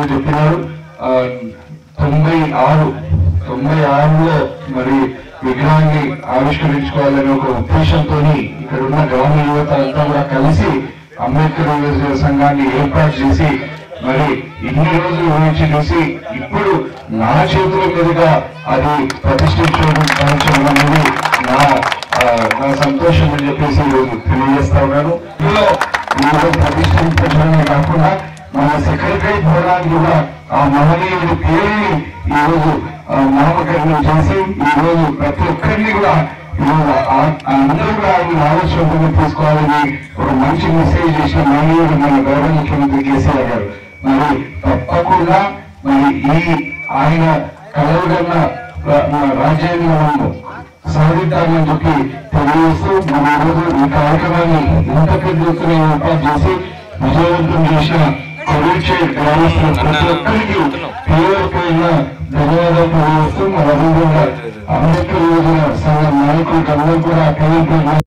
చెప్పినారు ఆ, తొంభై ఆరు తొంభై ఆరులో మరి విగ్రహాన్ని ఆవిష్కరించుకోవాలనే ఒక ఉద్దేశంతో ఇక్కడ ఉన్న గ్రామ యువత అంతా కూడా కలిసి అంబేద్కర్ యువజన సంఘాన్ని ఏర్పాటు చేసి మరి ఇన్ని రోజులు ఊహించి చూసి ఇప్పుడు నా చేతుల మీదుగా అది ప్రతిష్ఠించడం సాధించడం అనేది నా ఆ, నా సంతోషం అని చెప్పేసి ఈరోజు తెలియజేస్తా ఉన్నాను ఇందులో ఈరోజు ప్రతిష్ఠించడమే కాకుండా మన సెక్రటరీ భవనాన్ని కూడా ఆ మహనీయుడి పేరుని ఈరోజు ఆ, నామకరణం చేసి ఈ రోజు ప్రతి ఒక్కరిని కూడా ఈరోజు ఆ- ఆ అందరూ కూడా ఆయన ఆలోచనగా తీసుకోవాలని ఒక మంచి మెసేజ్ చేసిన మహనీయుడు మన గౌరవ ముఖ్యమంత్రి కేసీఆర్ గారు మరి తప్పకుండా మరి ఈ ఆయన కలవగన్న రాజ్యాంగంలో సాధిద్దామని చెప్పి తెలియజేస్తూ మన ఈరోజు ఈ కార్యక్రమాన్ని ఇంత పెద్ద ఎత్తున ఏర్పాటు చేసి విజయవంతం చేసిన కోవిడ్ గ్రామస్తులు ప్రతి ఒక్కరికి పేరు పేరున ధన్యవాదాలు తెలియజేస్తూ మన అభివృద్ధి అంబేద్కర్ యోజన సంఘ నాయకులకు అందరూ కూడా పేరు పేరున